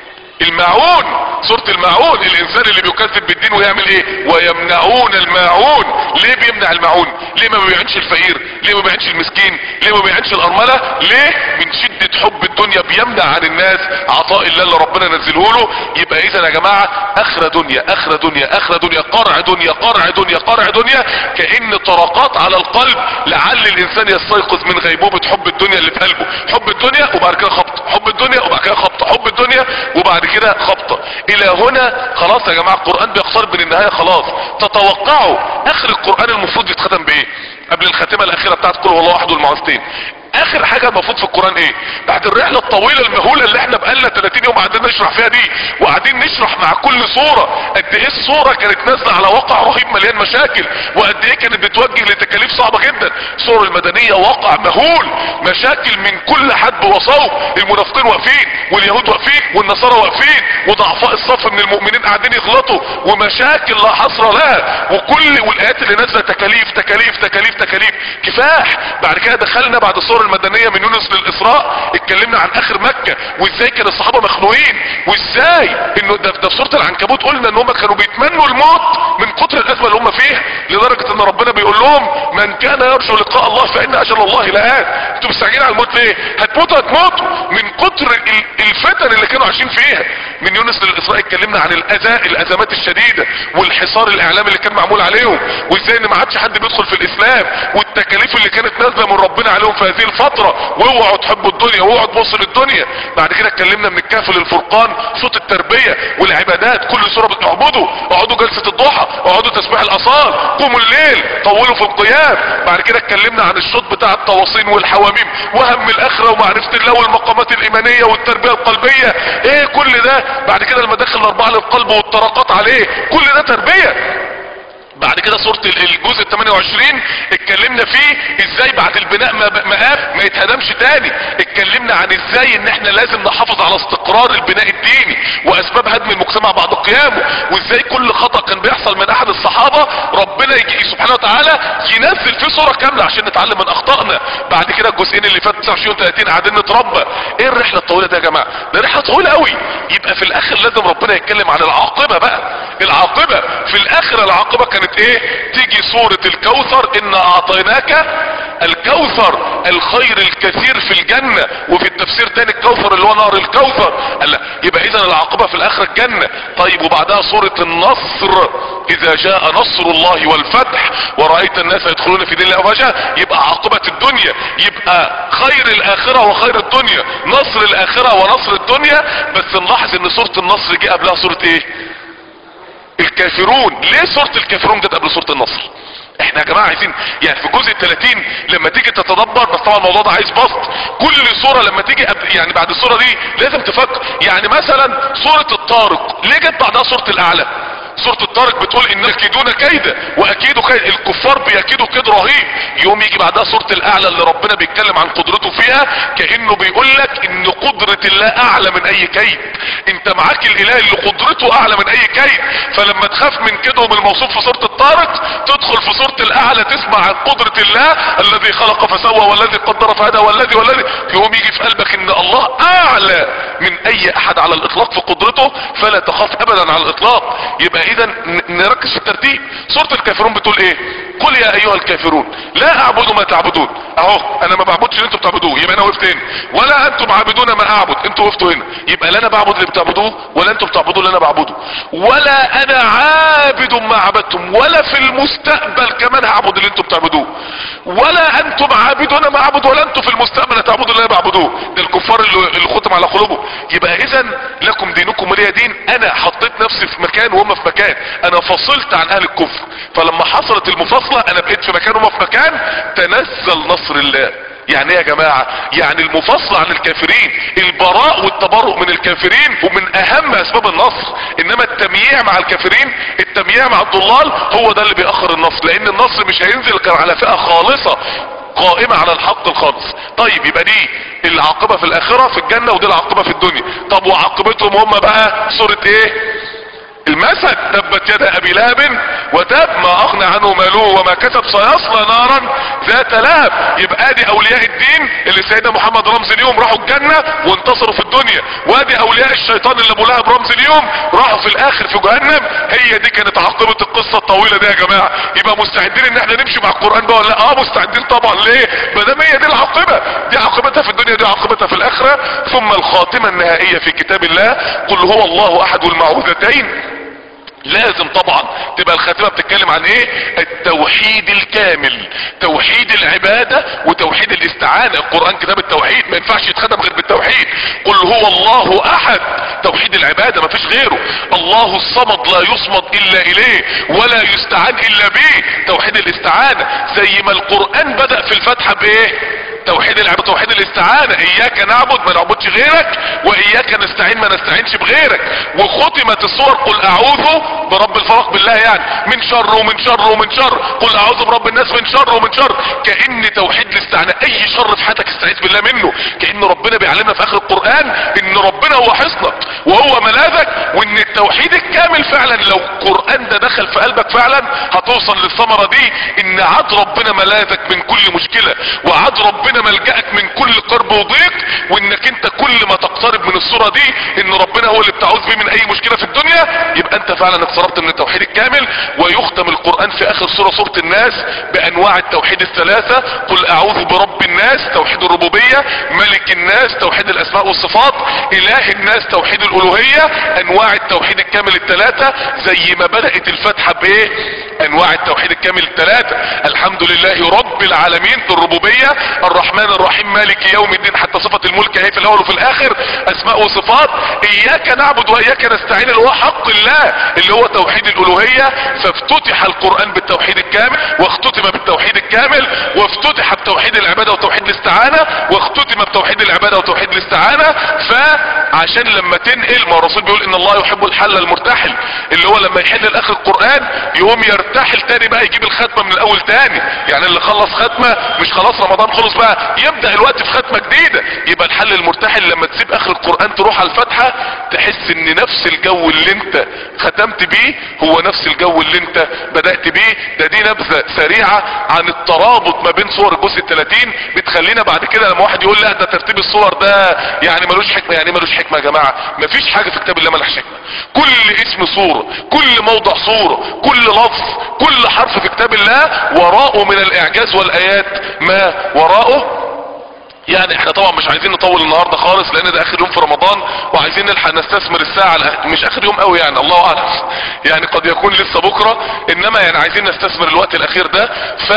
الماعون سورة الماعون الانسان اللي بيكذب بالدين ويعمل ايه ويمنعون الماعون ليه بيمنع الماعون ليه ما بيعنش الفقير ليه ما بيعنش المسكين ليه ما بيعنش الارملة ليه من شدة حب الدنيا بيمنع عن الناس عطاء الله اللي ربنا نزله له يبقى اذا يا جماعة اخرى دنيا اخرى دنيا اخرى دنيا قرع دنيا قرع دنيا قرع دنيا كأن طرقات على القلب لعل الانسان يستيقظ من غيبوبة حب الدنيا اللي في قلبه حب الدنيا وبعد كده خبط حب الدنيا وبعد كده خبط حب الدنيا وبعد كده خبطة الى هنا خلاص يا جماعة القرآن بيقترب من النهاية خلاص تتوقعوا اخر القرآن المفروض يتختم بايه قبل الخاتمة الاخيرة بتاعت قل هو الله واحد والمعوذتين اخر حاجة المفروض في القرآن ايه بعد الرحلة الطويلة المهولة اللي احنا بقالنا 30 يوم قاعدين نشرح فيها دي وقاعدين نشرح مع كل صورة قد ايه الصورة كانت نازلة على واقع رهيب مليان مشاكل وقد ايه كانت بتوجه لتكاليف صعبة جدا الصور المدنية واقع مهول مشاكل من كل حد وصوب المنافقين واقفين واليهود واقفين والنصارى واقفين وضعفاء الصف من المؤمنين قاعدين يغلطوا ومشاكل لا حصر لها وكل والايات اللي نازله تكاليف تكاليف تكاليف تكاليف كفاح بعد كده دخلنا بعد الصور المدنية من يونس للإسراء اتكلمنا عن آخر مكة وازاي كان الصحابة مخنوقين وازاي انه ده, ده في سورة العنكبوت قلنا ان هم كانوا بيتمنوا الموت من كتر الأزمة اللي هم فيها لدرجة ان ربنا بيقول لهم من كان يرجو لقاء الله فإن أجل الله لآت انتوا مستعجلين على الموت ليه هتموتوا هتموتوا من كتر الفتن اللي كانوا عايشين فيها من يونس للإسراء اتكلمنا عن الأذى الأزمات الشديدة والحصار الإعلامي اللي كان معمول عليهم وازاي ان ما عادش حد بيدخل في الإسلام والتكاليف اللي كانت نازلة من ربنا عليهم في هذه الفترة واوعوا تحبوا الدنيا واوعوا تبصوا للدنيا بعد كده اتكلمنا من الكهف للفرقان صوت التربية والعبادات كل سورة بتعبدوا اقعدوا جلسة الضحى اقعدوا تسبيح الاصال قوموا الليل طولوا في القيام بعد كده اتكلمنا عن الشوط بتاع التواصين والحواميم وهم الاخرة ومعرفة الله والمقامات الايمانية والتربية القلبية ايه كل ده بعد كده المداخل الاربعة للقلب والطرقات عليه كل ده تربية بعد كده صورة الجزء ال 28 اتكلمنا فيه ازاي بعد البناء مقاف ما يتهدمش تاني اتكلمنا عن ازاي ان احنا لازم نحافظ على استقرار البناء الديني واسباب هدم المجتمع بعد قيامه وازاي كل خطأ كان بيحصل من احد الصحابة ربنا يجي سبحانه وتعالى ينزل فيه صورة كاملة عشان نتعلم من اخطائنا بعد كده الجزئين اللي فات 29 و 30 قاعدين نتربى ايه الرحلة الطويلة دي يا جماعة ده رحلة طويلة قوي يبقى في الاخر لازم ربنا يتكلم عن العاقبة بقى العاقبة في الاخر العاقبة كانت ايه تيجي سورة الكوثر ان اعطيناك الكوثر الخير الكثير في الجنة وفي التفسير تاني الكوثر اللي هو نهر الكوثر قال لا يبقى اذا العاقبة في الاخرة الجنة طيب وبعدها سورة النصر اذا جاء نصر الله والفتح ورأيت الناس يدخلون في دين الله افواجا يبقى عاقبة الدنيا يبقى خير الاخرة وخير الدنيا نصر الاخرة ونصر الدنيا بس نلاحظ ان سورة النصر جه قبلها سورة ايه الكافرون ليه سورة الكافرون جت قبل سورة النصر احنا يا جماعة عايزين يعني في الجزء الثلاثين لما تيجي تتدبر بس طبعا الموضوع ده عايز بسط كل صورة لما تيجي قبل يعني بعد الصورة دي لازم تفكر يعني مثلا سورة الطارق ليه جت بعدها سورة الاعلى سورة الطارق بتقول ان يكيدون كيدا واكيدوا كيد الكفار بيكيدوا كيد رهيب يوم يجي بعدها سورة الاعلى اللي ربنا بيتكلم عن قدرته فيها كأنه بيقول لك ان قدرة الله اعلى من اي كيد انت معاك الاله اللي قدرته اعلى من اي كيد فلما تخاف من كيدهم الموصوف في سورة الطارق تدخل في سورة الاعلى تسمع عن قدرة الله الذي خلق فسوى والذي قدر فهدى والذي والذي يقوم يجي في قلبك ان الله اعلى من اي احد على الاطلاق في قدرته فلا تخاف ابدا على الاطلاق يبقى اذا ن- نركز في الترتيب سورة الكافرون بتقول ايه قل يا ايها الكافرون لا اعبد ما تعبدون اهو انا ما بعبدش اللي انتوا بتعبدوه يبقى انا وقفت هنا ولا انتم عابدون ما اعبد انتوا وقفتوا هنا يبقى لا انا بعبد اللي بتعبدوه ولا انتم بتعبدوا اللي انا بعبده ولا انا عابد ما عبدتم ولا في المستقبل كمان هعبد اللي انتم بتعبدوه ولا انتم عابدون ما اعبد ولا انتم في المستقبل هتعبدوا اللي انا بعبدوه ده الكفار اللي, اللي ختم على قلوبهم يبقى اذا لكم دينكم ولي دين انا حطيت نفسي في مكان وهم في مكان انا فصلت عن اهل الكفر فلما حصلت المفاصلة انا بقيت في مكان وهم في مكان تنزل نصر الله يعني ايه يا جماعة يعني المفاصلة عن الكافرين البراء والتبرؤ من الكافرين ومن اهم اسباب النصر انما التمييع مع الكافرين التمييع مع الضلال هو ده اللي بيأخر النصر لان النصر مش هينزل غير على فئة خالصة قائمة على الحق الخالص طيب يبقى دي العاقبة في الاخرة في الجنة ودي العاقبة في الدنيا طب وعاقبتهم هم بقى سورة ايه المثل تبت يد ابي لهب وتب ما اغنى عنه ماله وما كسب سيصلى نارا ذات لهب يبقى ادي اولياء الدين اللي سيدنا محمد رمز اليوم راحوا الجنة وانتصروا في الدنيا وادي اولياء الشيطان اللي ابو لهب رمز اليوم راحوا في الاخر في جهنم هي دي كانت عاقبة القصة الطويلة دي يا جماعة يبقى مستعدين ان احنا نمشي مع القرآن ده ولا لا اه مستعدين طبعا ليه ما دام هي دي العاقبة دي عاقبتها في الدنيا دي عاقبتها في الاخرة ثم الخاتمة النهائية في كتاب الله قل هو الله احد المعوذتين لازم طبعا تبقى الخاتمة بتتكلم عن ايه التوحيد الكامل توحيد العبادة وتوحيد الاستعانة القرآن كتاب التوحيد ما ينفعش يتخدم غير بالتوحيد قل هو الله احد توحيد العبادة ما فيش غيره الله الصمد لا يصمد الا اليه ولا يستعان الا به توحيد الاستعانة زي ما القرآن بدأ في الفتحة بايه توحيد العبادة توحيد الاستعانة اياك نعبد ما نعبدش غيرك واياك نستعين ما نستعينش بغيرك وختمت الصور قل اعوذ برب الفلق بالله يعني من شر ومن شر ومن شر قل اعوذ برب الناس من شر ومن شر كأن توحيد الاستعانة اي شر في حياتك استعيذ بالله منه كأن ربنا بيعلمنا في اخر القرآن ان ربنا هو حصنك وهو ملاذك وان التوحيد الكامل فعلا لو القرآن ده دخل في قلبك فعلا هتوصل للثمرة دي ان عاد ربنا ملاذك من كل مشكلة وعاد ربنا ملجأك من كل كرب وضيق وانك انت كل ما تقترب من الصورة دي ان ربنا هو اللي بتعوذ بيه من اي مشكلة في الدنيا يبقى انت فعلا اقتربت من التوحيد الكامل ويختم القرآن في اخر سورة سورة الناس بانواع التوحيد الثلاثة قل اعوذ برب الناس توحيد الربوبية ملك الناس توحيد الاسماء والصفات اله الناس توحيد الالوهية انواع التوحيد الكامل الثلاثة زي ما بدأت الفتحة بايه انواع التوحيد الكامل الثلاثة الحمد لله رب العالمين في الربوبية الرحمن الرحيم مالك يوم الدين حتى صفة الملك اهي في الاول وفي الاخر اسماء وصفات اياك نعبد واياك نستعين اللي هو حق الله اللي هو توحيد الالوهية فافتتح القرآن بالتوحيد الكامل واختتم بالتوحيد الكامل وافتتح بتوحيد العبادة وتوحيد الاستعانة واختتم بتوحيد العبادة وتوحيد الاستعانة فعشان لما تنقل ما الرسول بيقول ان الله يحب الحل المرتحل اللي هو لما يحل الاخر القرآن يقوم يرتحل تاني بقى يجيب الختمة من الاول تاني يعني اللي خلص ختمة مش خلاص رمضان خلص بقى يبدأ الوقت في ختمة جديدة يبقى الحل المرتحل لما تسيب اخر القرآن تروح على الفتحة تحس ان نفس الجو اللي انت ختمت بيه هو نفس الجو اللي انت بدأت بيه ده دي نبذة سريعة عن الترابط ما بين صور الجزء الثلاثين بتخلينا بعد كده لما واحد يقول لا ده ترتيب الصور ده يعني ملوش حكمة يعني ملوش حكمة يا جماعة مفيش حاجة في كتاب الله ملهاش حكمة كل اسم صورة كل موضع صورة كل لفظ كل حرف في كتاب الله وراءه من الاعجاز والايات ما وراءه يعني احنا طبعا مش عايزين نطول النهاردة خالص لان ده اخر يوم في رمضان وعايزين نلحق نستثمر الساعة الأخ- مش اخر يوم قوي يعني الله اعلم يعني قد يكون لسه بكرة انما يعني عايزين نستثمر الوقت الاخير ده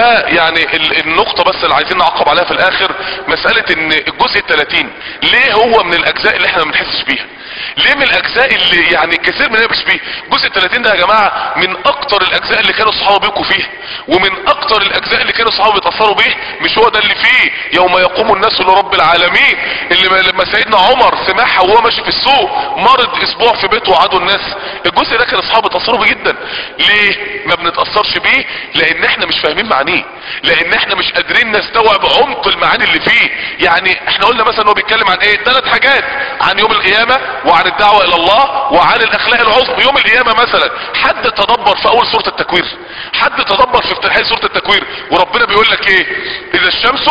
فيعني ال- النقطة بس اللي عايزين نعقب عليها في الاخر مسألة ان الجزء الثلاثين ليه هو من الاجزاء اللي احنا ما بنحسش بيها ليه من الاجزاء اللي يعني كثير مننا مش بيه جزء 30 ده يا جماعه من اكتر الاجزاء اللي كانوا الصحابه بيبكوا فيها ومن اكتر الاجزاء اللي كانوا الصحابه بيتاثروا بيه مش هو ده اللي فيه يوم يقوم الناس لرب العالمين اللي لما سيدنا عمر سمعها وهو ماشي في السوق مرض اسبوع في بيته وعادوا الناس الجزء ده كان الصحابه بيتاثروا بيه جدا ليه ما بنتاثرش بيه لان احنا مش فاهمين معانيه لان احنا مش قادرين نستوعب عمق المعاني اللي فيه يعني احنا قلنا مثلا هو بيتكلم عن ايه ثلاث حاجات عن يوم القيامه وعن الدعوه الى الله وعن الاخلاق العظمى يوم القيامه مثلا حد تدبر في اول سوره التكوير حد تدبر في افتتاحيه سوره التكوير وربنا بيقول لك ايه اذا الشمس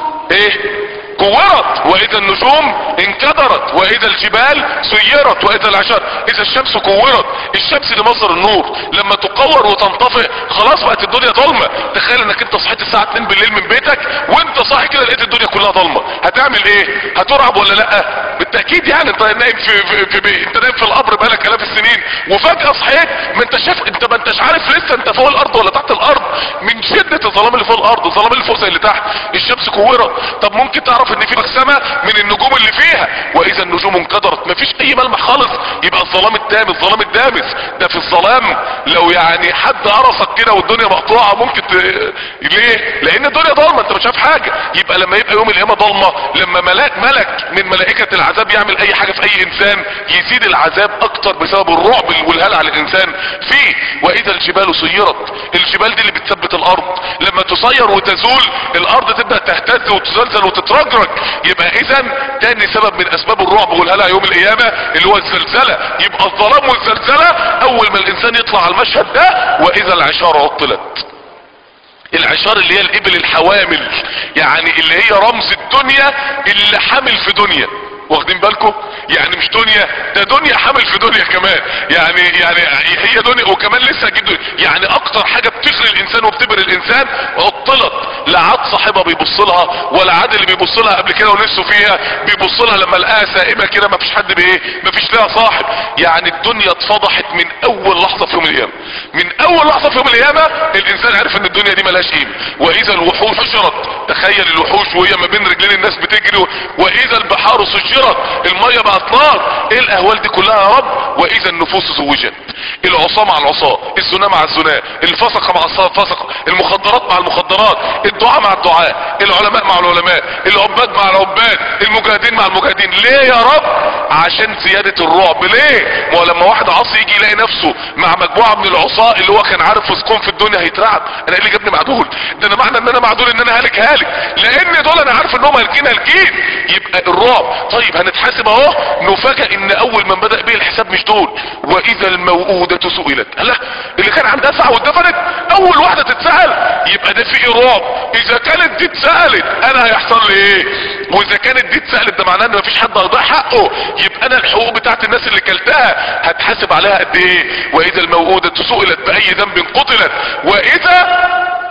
ايه كورت واذا النجوم انكدرت واذا الجبال سيرت واذا العشار اذا الشمس كورت الشمس دي مصدر النور لما تكور وتنطفئ خلاص بقت الدنيا ضلمه تخيل انك انت صحيت الساعه 2 بالليل من بيتك وانت صاحي كده لقيت الدنيا كلها ضلمه هتعمل ايه هترعب ولا لا بالتاكيد يعني انت نايم في, في, في بي. انت نايم في القبر بقالك الاف السنين وفجاه صحيت ما انت شايف انت ما انتش عارف لسه انت فوق الارض ولا تحت الارض من شده الظلام اللي فوق الارض الظلام اللي فوق زي اللي تحت الشمس كورت طب ممكن تعرف ان في مقسمه من النجوم اللي فيها واذا النجوم انكدرت مفيش اي ملمح خالص يبقى الظلام التام الظلام الدامس ده في الظلام لو يعني حد قرصك كده والدنيا مقطوعه ممكن ت... ليه لان الدنيا ضلمه انت مش شايف حاجه يبقى لما يبقى يوم القيامه ضلمه لما ملاك ملك من ملائكه العذاب يعمل اي حاجه في اي انسان يزيد العذاب اكتر بسبب الرعب والهلع على الانسان فيه واذا الجبال سيرت الجبال دي اللي بتثبت الارض لما تسير وتزول الارض تبدا تهتز وتزلزل وتترجرج يبقى اذا تاني سبب من اسباب الرعب والهلع يوم القيامة اللي هو الزلزلة يبقى الظلام والزلزلة اول ما الانسان يطلع على المشهد ده واذا العشار عطلت العشار اللي هي الابل الحوامل يعني اللي هي رمز الدنيا اللي حامل في دنيا واخدين بالكم يعني مش دنيا ده دنيا حامل في دنيا كمان يعني يعني هي دنيا وكمان لسه جد يعني اكتر حاجه بتغري الانسان وبتبر الانسان عطلت لا عاد صاحبها بيبص لها ولا عاد اللي بيبص لها قبل كده ونفسه فيها بيبص لها لما لقاها سائمه كده ما فيش حد بايه ما فيش لها صاحب يعني الدنيا اتفضحت من اول لحظه في يوم القيامه من اول لحظه في يوم القيامه الانسان عرف ان الدنيا دي ملهاش قيمه واذا الوحوش حشرت تخيل الوحوش وهي ما بين رجلين الناس بتجري واذا البحار سجرت المية بقت نار ايه الاهوال دي كلها يا رب واذا النفوس زوجت العصاة مع العصاة الزنا مع الزنا الفسقة مع الفسقة المخدرات مع المخدرات الدعاء مع الدعاء العلماء مع العلماء العباد مع العباد المجاهدين مع المجاهدين ليه يا رب عشان زيادة الرعب ليه ما هو لما واحد عاصي يجي يلاقي نفسه مع مجموعة من العصاة اللي هو كان عارف فسقهم في الدنيا هيترعب انا ايه اللي جابني مع دول ده انا معنى ان انا مع دول ان انا هالك هالك لان دول انا عارف انهم هالكين هالكين يبقى الرعب طيب هنتحاسب اهو نفاجئ ان اول من بدأ به الحساب مش دول واذا الموءودة سئلت الله اللي كان عندها ساعة واتدفنت اول واحدة تتسأل يبقى ده في ايه رعب اذا كانت دي اتسألت انا هيحصل لي ايه واذا كانت دي اتسألت ده معناه ان مفيش حد هيضيع حقه يبقى انا الحقوق بتاعت الناس اللي كلتها هتحاسب عليها قد ايه واذا الموءودة سئلت باي ذنب قتلت واذا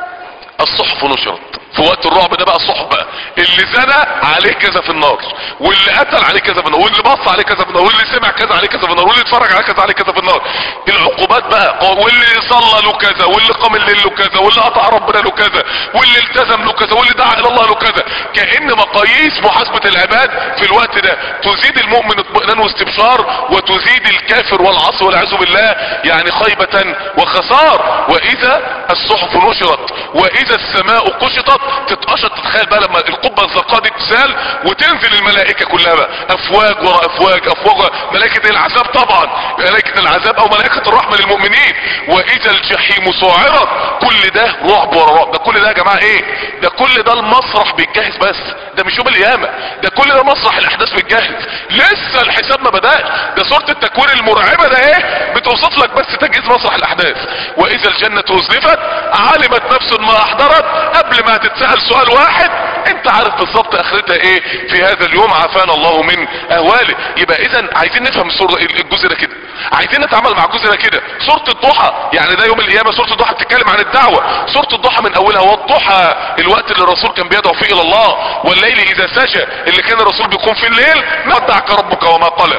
الصحف نشرت في وقت الرعب ده بقى الصحف بقى اللي زنى عليه كذا في النار واللي قتل عليه كذا في النار واللي بص عليه كذا في النار واللي سمع كذا عليه كذا في النار واللي اتفرج عليه كذا عليه كذا في النار العقوبات بقى واللي صلى له كذا واللي قام الليل له كذا واللي قطع ربنا له كذا واللي التزم له كذا واللي دعا الى الله له كذا كأن مقاييس محاسبة العباد في الوقت ده تزيد المؤمن اطمئنان واستبشار وتزيد الكافر والعصر والعياذ بالله يعني خيبة وخسار واذا الصحف نشرت واذا السماء قشطت تتقشط تتخيل بقى لما القبة الزرقاء دي تسال وتنزل الملائكة كلها بقى افواج ورا افواج افواج ورا ملائكة العذاب طبعا ملائكة العذاب او ملائكة الرحمة للمؤمنين واذا الجحيم سعرت كل ده رعب ورا رعب ده كل ده يا جماعة ايه ده كل ده المسرح بيتجهز بس ده مش يوم القيامة ده كل ده مسرح الاحداث بيتجهز لسه الحساب ما بدأش ده سورة التكوير المرعبة ده ايه بتوصف لك بس تجهيز مسرح الاحداث واذا الجنة ازلفت علمت نفس ما احضرت قبل ما تتسأل سؤال واحد انت عارف بالظبط اخرتها ايه في هذا اليوم عافانا الله من اهواله يبقى اذا عايزين نفهم السورة الجزء ده كده عايزين نتعامل مع الجزء ده كده سورة الضحى يعني ده يوم القيامة سورة الضحى بتتكلم عن الدعوة سورة الضحى من اولها والضحى الوقت اللي الرسول كان بيدعو فيه الى الله والليل اذا سجى اللي كان الرسول بيقوم في الليل ودعك ربك وما قلى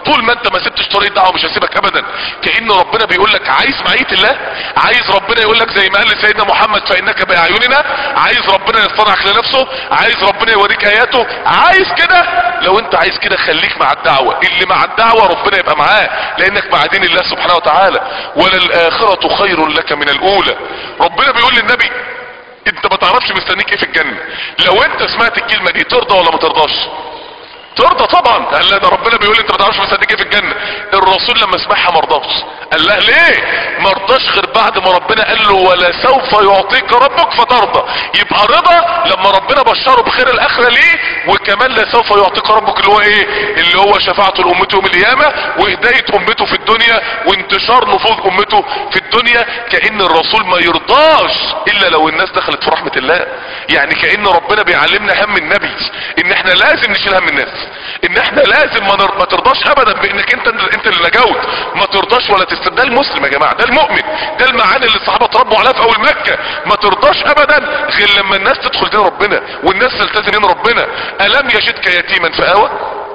طول ما انت ما سبتش طريق الدعوه مش هسيبك ابدا كان ربنا بيقول لك عايز معيه الله عايز ربنا يقول لك زي ما قال لسيدنا محمد فانك باعيننا عايز ربنا يصطنعك لنفسه عايز ربنا يوريك اياته عايز كده لو انت عايز كده خليك مع الدعوه اللي مع الدعوه ربنا يبقى معاه لانك مع دين الله سبحانه وتعالى وللاخره خير لك من الاولى ربنا بيقول للنبي انت ما تعرفش مستنيك ايه في الجنه لو انت سمعت الكلمه دي ترضى ولا ما ترضاش ترضى طبعا قال لا ده ربنا بيقول انت ما تعرفش مصدق ايه في الجنه الرسول لما سمعها ما رضاش قال لا ليه ما رضاش غير بعد ما ربنا قال له ولا سوف يعطيك ربك فترضى يبقى رضا لما ربنا بشره بخير الاخره ليه وكمان لا سوف يعطيك ربك اللي هو ايه اللي هو شفاعته لامته يوم القيامه وهدايه امته في الدنيا وانتشار نفوذ امته في الدنيا كان الرسول ما يرضاش الا لو الناس دخلت في رحمه الله يعني كان ربنا بيعلمنا هم النبي ان احنا لازم نشيل هم الناس ان احنا لازم ما, نر... ما ترضاش ابدا بانك انت انت اللي نجوت ما ترضاش ولا تست ده المسلم يا جماعه ده المؤمن ده المعاني اللي الصحابه اتربوا عليها في اول مكه ما ترضاش ابدا غير لما الناس تدخل دين ربنا والناس تلتزم دين ربنا الم يجدك يتيما فاوى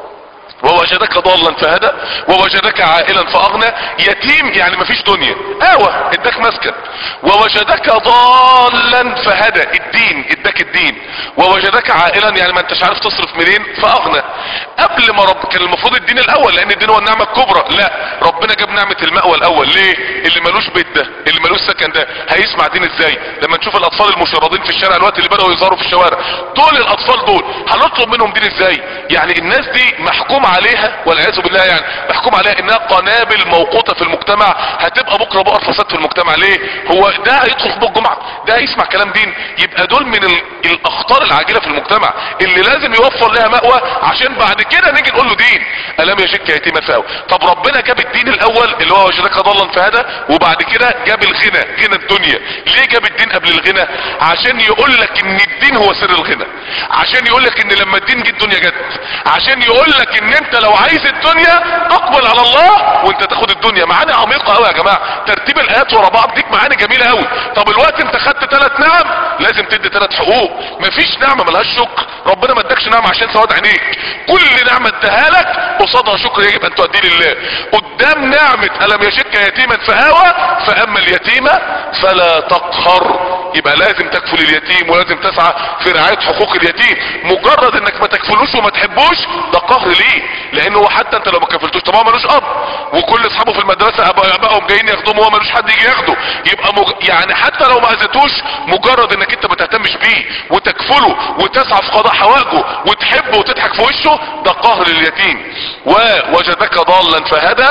ووجدك ضالا فهدى ووجدك عائلا فاغنى يتيم يعني مفيش دنيا اوى اداك مسكن ووجدك ضالا فهدى الدين اداك الدين ووجدك عائلا يعني ما انتش عارف تصرف منين فاغنى قبل ما رب كان المفروض الدين الاول لان الدين هو النعمه الكبرى لا ربنا جاب نعمه المأوى الاول ليه اللي ملوش بيت ده اللي ملوش سكن ده هيسمع دين ازاي لما نشوف الاطفال المشردين في الشارع الوقت اللي بداوا يظهروا في الشوارع دول الاطفال دول هنطلب منهم دين ازاي يعني الناس دي محكوم عليها والعياذ بالله يعني محكوم عليها انها قنابل موقوته في المجتمع هتبقى بكره بقى فساد في المجتمع ليه هو ده هيدخل خطبه الجمعه ده هيسمع كلام دين يبقى دول من ال- الاخطار العاجله في المجتمع اللي لازم يوفر لها مأوى عشان بعد كده نيجي نقول له دين الم يشك يتيما فاوى طب ربنا جاب الدين الاول اللي هو وجدك ضلا فهدى وبعد كده جاب الغنى غنى الدنيا ليه جاب الدين قبل الغنى عشان يقول لك ان الدين هو سر الغنى عشان يقول لك ان لما الدين جه الدنيا جت عشان يقول لك ان انت لو عايز الدنيا اقبل على الله وانت تاخد الدنيا معاني عميقه قوي يا جماعه ترتيب الايات ورا بعض ديك معاني جميله قوي طب الوقت انت خدت ثلاث نعم لازم تدي ثلاث حقوق مفيش نعمه ملهاش شكر ربنا ما ادكش نعمه عشان سواد عينيك كل نعمه اداها لك قصادها شكر يجب ان تؤديه لله قدام نعمه الم يشك يتيما فاوى فاما اليتيم فلا تقهر يبقى لازم تكفل اليتيم ولازم تسعى في رعايه حقوق اليتيم مجرد انك ما تكفلوش وما تحبوش ده قهر ليه لانه هو حتى انت لو ما كفلتوش طب هو ملوش اب وكل اصحابه في المدرسه ابا ابائهم جايين ياخدوهم وهو ملوش حد يجي ياخده يبقى مج... يعني حتى لو ما اذيتوش مجرد انك انت ما تهتمش بيه وتكفله وتسعى في قضاء حوائجه وتحبه وتضحك في وشه ده قهر لليتيم ووجدك ضالا فهدى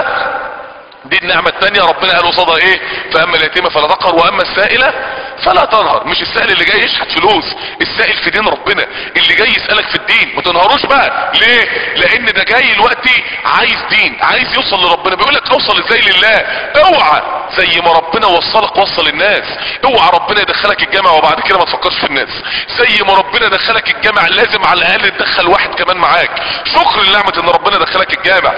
دي النعمة التانية ربنا قال قصادها ايه فاما اليتيمة فلا تقهر واما السائلة فلا تنهر مش السائل اللي جاي يشحت فلوس السائل في دين ربنا اللي جاي يسألك في الدين ما تنهروش بقى ليه لان ده جاي دلوقتي عايز دين عايز يوصل لربنا بيقول لك اوصل ازاي لله اوعى زي ما ربنا وصلك وصل الناس اوعى ربنا يدخلك الجامع وبعد كده ما تفكرش في الناس زي ما ربنا دخلك الجامع لازم على الاقل تدخل واحد كمان معاك شكر لنعمة ان ربنا دخلك الجامع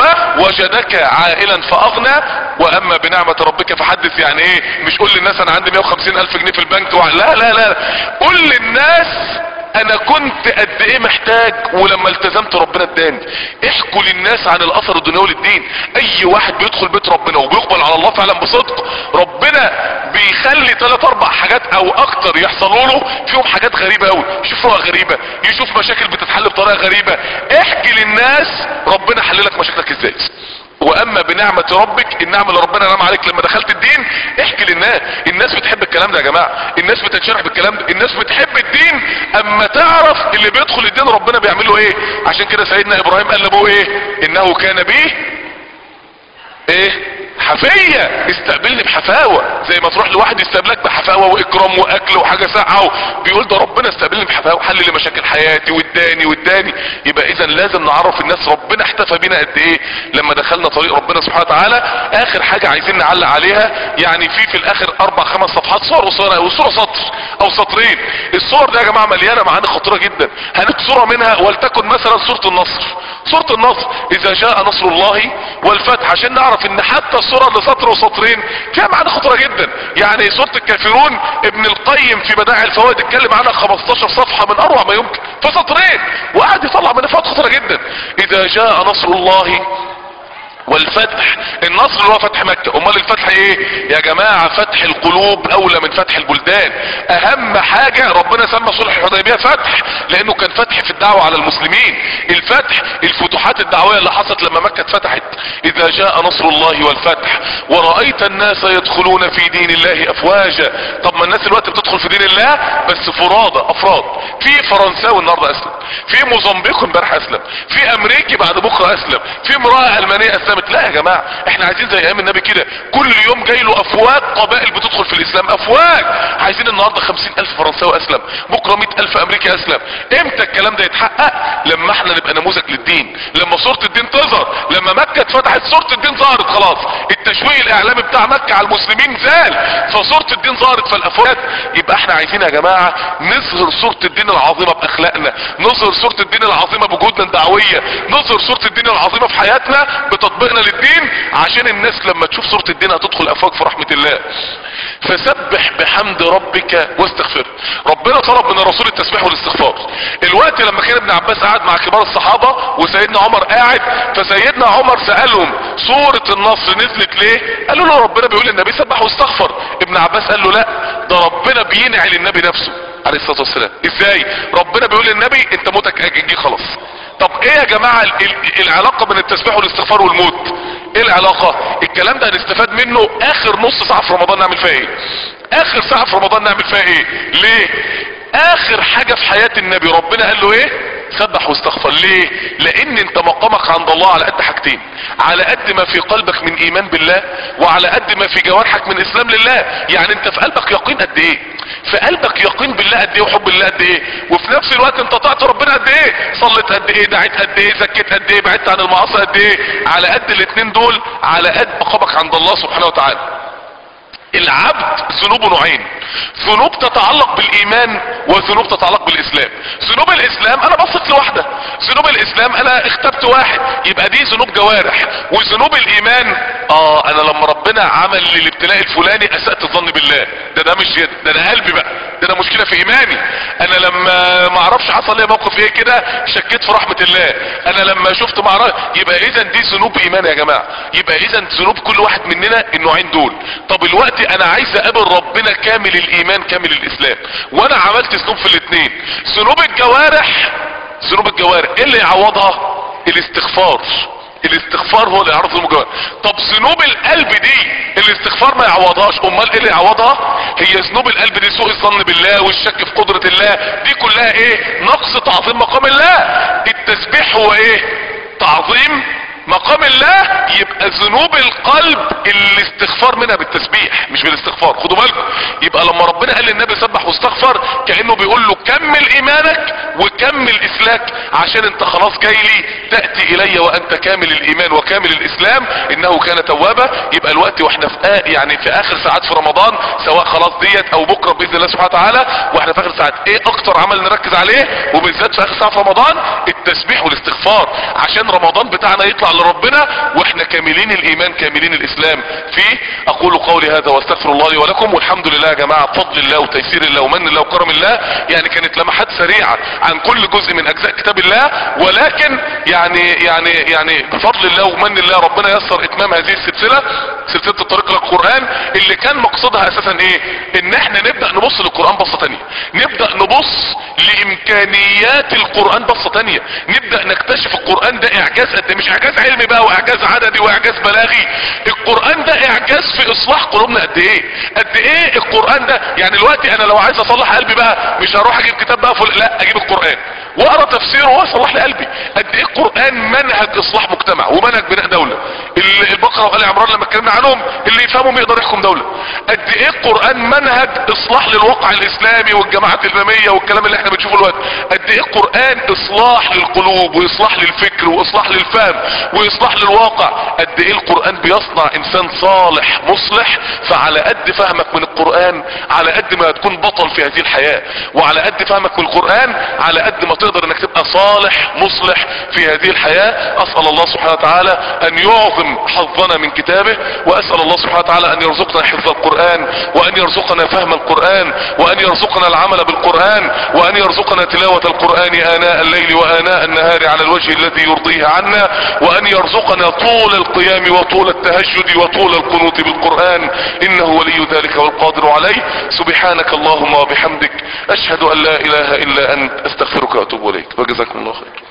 ووجدك عائلا فاغنى واما بنعمة ربك فحدث يعني ايه مش قول للناس انا عندي 150 الف جنيه في البنك وع... لا لا لا قول للناس انا كنت قد ايه محتاج ولما التزمت ربنا اداني احكوا للناس عن الاثر الدنيوي للدين اي واحد بيدخل بيت ربنا وبيقبل على الله فعلا بصدق ربنا بيخلي ثلاث اربع حاجات او اكتر يحصلوا له فيهم حاجات غريبة قوي يشوف رؤى غريبة يشوف مشاكل بتتحل بطريقة غريبة احكي للناس ربنا حللك مشاكلك ازاي واما بنعمة ربك النعمة اللي ربنا نعم عليك لما دخلت الدين احكي للناس الناس بتحب الكلام ده يا جماعة الناس بتنشرح بالكلام ده الناس بتحب الدين اما تعرف اللي بيدخل الدين ربنا بيعمله ايه عشان كده سيدنا ابراهيم قال لابوه ايه انه كان بيه ايه حفية استقبلني بحفاوة زي ما تروح لواحد يستقبلك بحفاوة واكرام واكل وحاجة ساعة بيقول ده ربنا استقبلني بحفاوة حل لي مشاكل حياتي واداني واداني يبقى اذا لازم نعرف الناس ربنا احتفى بينا قد ايه لما دخلنا طريق ربنا سبحانه وتعالى اخر حاجة عايزين نعلق عليها يعني في في الاخر اربع خمس صفحات صور قصيرة او صورة سطر او سطرين الصور دي يا جماعة مليانة معاني خطيرة جدا هنك صورة منها ولتكن مثلا صورة النصر صورة النصر اذا جاء نصر الله والفتح عشان نعرف ان حتى الصورة اللي سطر وسطرين فيها معاني خطيرة جدا يعني سورة الكافرون ابن القيم في بدائع الفوائد اتكلم عنها 15 صفحة من اروع ما يمكن في سطرين وقعد يطلع منها فوائد خطيرة جدا اذا جاء نصر الله والفتح النصر اللي هو فتح مكة امال الفتح ايه يا جماعة فتح القلوب اولى من فتح البلدان اهم حاجة ربنا سمى صلح الحديبية فتح لانه كان فتح في الدعوة على المسلمين الفتح الفتوحات الدعوية اللي حصلت لما مكة اتفتحت اذا جاء نصر الله والفتح ورأيت الناس يدخلون في دين الله افواجا طب ما الناس دلوقتي بتدخل في دين الله بس فرادى افراد في فرنساوي النهارده اسلم في موزمبيق امبارح اسلم في امريكي بعد بكره اسلم في امراه المانيه اسلمت لا يا جماعه احنا عايزين زي ايام النبي كده كل يوم جاي له افواج قبائل بتدخل في الاسلام افواج عايزين النهارده خمسين الف فرنساوي اسلم بكره مئة الف امريكي اسلم امتى الكلام ده يتحقق لما احنا نبقى نموذج للدين لما صورة الدين تظهر لما مكة اتفتحت صورة الدين ظهرت خلاص التشويه الاعلامي بتاع مكة على المسلمين زال فصورة الدين ظهرت فالافواج يبقى احنا عايزين يا جماعة نظهر صورة الدين العظيمة باخلاقنا نظهر صورة الدين العظيمة بجهودنا الدعوية نظهر صورة الدين العظيمة في حياتنا بتطبيقنا للدين عشان الناس لما تشوف صورة الدين هتدخل افواج في رحمة الله فسبح بحمد ربك واستغفر ربنا طلب من الرسول التسبيح والاستغفار الوقت لما كان ابن عباس قاعد مع كبار الصحابة وسيدنا عمر قاعد فسيدنا عمر سألهم سورة النصر نزلت ليه قالوا له ربنا بيقول للنبي سبح واستغفر ابن عباس قال له لا ده ربنا بينعي للنبي نفسه عليه الصلاة والسلام ازاي ربنا بيقول للنبي انت موتك اجي خلاص طب ايه يا جماعة ال- ال- العلاقة بين التسبيح والاستغفار والموت ايه العلاقة الكلام ده هنستفاد منه اخر نص ساعة في رمضان نعمل فيها ايه اخر ساعة في رمضان نعمل فيها ايه ليه اخر حاجة في حياة النبي ربنا قال له ايه سبح واستغفر ليه لان انت مقامك عند الله على قد حاجتين على قد ما في قلبك من ايمان بالله وعلى قد ما في جوارحك من اسلام لله يعني انت في قلبك يقين قد ايه في قلبك يقين بالله قد ايه وحب الله قد ايه وفي نفس الوقت انت طاعت ربنا قد ايه صلت قد ايه دعيت قد ايه زكيت قد ايه بعدت عن المعاصي قد ايه على قد الاتنين دول على قد مقامك عند الله سبحانه وتعالى العبد ذنوبه نوعين ذنوب تتعلق بالايمان وذنوب تتعلق بالاسلام ذنوب الاسلام انا بثق لواحده ذنوب الاسلام انا اختبت واحد يبقى دي ذنوب جوارح وذنوب الايمان اه انا لما ربنا عمل لي الابتلاء الفلاني اسأت الظن بالله ده ده مش يد ده انا قلبي بقى ده ده مشكله في ايماني انا لما ما اعرفش حصل لي موقف ايه كده شكيت في رحمه الله انا لما شفت معركه يبقى اذا دي ذنوب ايمان يا جماعه يبقى اذا ذنوب كل واحد مننا النوعين دول طب الوقت انا عايز اقابل ربنا كامل الايمان كامل الاسلام وانا عملت ذنوب في الاثنين ذنوب الجوارح ذنوب الجوارح ايه اللي يعوضها الاستغفار الاستغفار هو اللي يعرض ذنوب الجوارح طب ذنوب القلب دي الاستغفار ما يعوضهاش امال ايه اللي يعوضها هي ذنوب القلب دي سوء الظن بالله والشك في قدرة الله دي كلها ايه نقص تعظيم مقام الله التسبيح هو ايه تعظيم مقام الله يبقى ذنوب القلب الاستغفار منها بالتسبيح مش بالاستغفار خدوا بالكم يبقى لما ربنا قال للنبي سبح واستغفر كانه بيقول له كمل ايمانك وكمل اسلاك عشان انت خلاص جاي لي تاتي الي وانت كامل الايمان وكامل الاسلام انه كان توابا يبقى الوقت واحنا في آه يعني في اخر ساعات في رمضان سواء خلاص ديت او بكره باذن الله سبحانه وتعالى واحنا في اخر ساعات ايه اكتر عمل نركز عليه وبالذات في اخر ساعه في رمضان التسبيح والاستغفار عشان رمضان بتاعنا يطلع لربنا واحنا كاملين الايمان كاملين الاسلام فيه اقول قولي هذا واستغفر الله لي ولكم والحمد لله يا جماعه بفضل الله وتيسير الله ومن الله وكرم الله يعني كانت لمحات سريعه عن كل جزء من اجزاء كتاب الله ولكن يعني يعني يعني بفضل الله ومن الله ربنا يسر اتمام هذه السلسله سلسله الطريق للقران اللي كان مقصدها اساسا ايه ان احنا نبدا نبص للقران بصه تانية نبدا نبص لامكانيات القران بصه تانية نبدا نكتشف القران ده اعجاز قد مش اعجاز علمي بقى واعجاز عددي واعجاز بلاغي القران ده اعجاز في اصلاح قلوبنا قد ايه قد ايه القران ده يعني دلوقتي انا لو عايز اصلح قلبي بقى مش هروح اجيب كتاب بقى فل... لا اجيب القران واقرا تفسيره وهو يصلح لي قلبي قد ايه القران منهج اصلاح مجتمع ومنهج بناء دوله ال- البقره وال عمران لما اتكلمنا عنهم اللي يفهمهم يقدر يحكم دوله قد ايه القران منهج اصلاح للواقع الاسلامي والجماعات الاماميه والكلام اللي احنا بنشوفه دلوقتي قد ايه القران اصلاح للقلوب واصلاح للفكر واصلاح للفهم واصلاح للواقع قد ايه القران بيصنع انسان صالح مصلح فعلى قد فهمك من القرآن على قد ما هتكون بطل في هذه الحياة وعلى قد فهمك من القرآن على قد ما تقدر انك تبقى صالح مصلح في هذه الحياة اسأل الله سبحانه وتعالى ان يعظم حظنا من كتابه واسأل الله سبحانه وتعالى ان يرزقنا حفظ القرآن وان يرزقنا فهم القرآن وان يرزقنا العمل بالقرآن وان يرزقنا تلاوة القرآن اناء الليل واناء النهار على الوجه الذي يرضيه عنا وان يرزقنا طول القيام وطول التهجد وطول القنوت بالقرآن انه ولي ذلك والقادر عليه سبحانك اللهم وبحمدك اشهد ان لا اله الا انت استغفرك واتوب اليك وجزاكم الله خير